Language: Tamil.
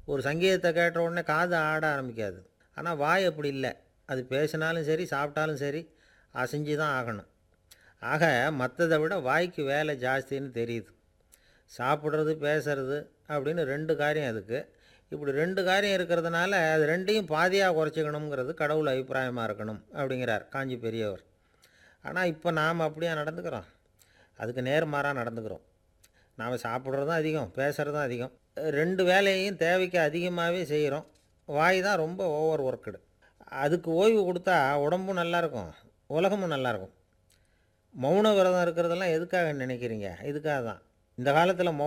ஒரு சங்கீதத்தை கேட்ட உடனே காது ஆட ஆரம்பிக்காது ஆனால் வாய் அப்படி இல்லை அது பேசினாலும் சரி சாப்பிட்டாலும் சரி அசைஞ்சு தான் ஆகணும் ஆக மற்றதை விட வாய்க்கு வேலை ஜாஸ்தின்னு தெரியுது சாப்பிட்றது பேசுறது அப்படின்னு ரெண்டு காரியம் அதுக்கு இப்படி ரெண்டு காரியம் இருக்கிறதுனால அது ரெண்டையும் பாதியாக குறைச்சிக்கணுங்கிறது கடவுள் அபிப்பிராயமாக இருக்கணும் அப்படிங்கிறார் காஞ்சி பெரியவர் ஆனால் இப்போ நாம் அப்படியா நடந்துக்கிறோம் அதுக்கு நேர்மாறாக நடந்துக்கிறோம் நாம் சாப்பிட்றதும் அதிகம் பேசுகிறதும் அதிகம் ரெண்டு வேலையையும் தேவைக்கு அதிகமாகவே செய்கிறோம் வாய் தான் ரொம்ப ஓவர் ஒர்க்குடு அதுக்கு ஓய்வு கொடுத்தா உடம்பும் நல்லாயிருக்கும் உலகமும் நல்லாயிருக்கும் மௌன விரதம் இருக்கிறதெல்லாம் எதுக்காக நினைக்கிறீங்க இதுக்காக தான் இந்த காலத்தில் மௌ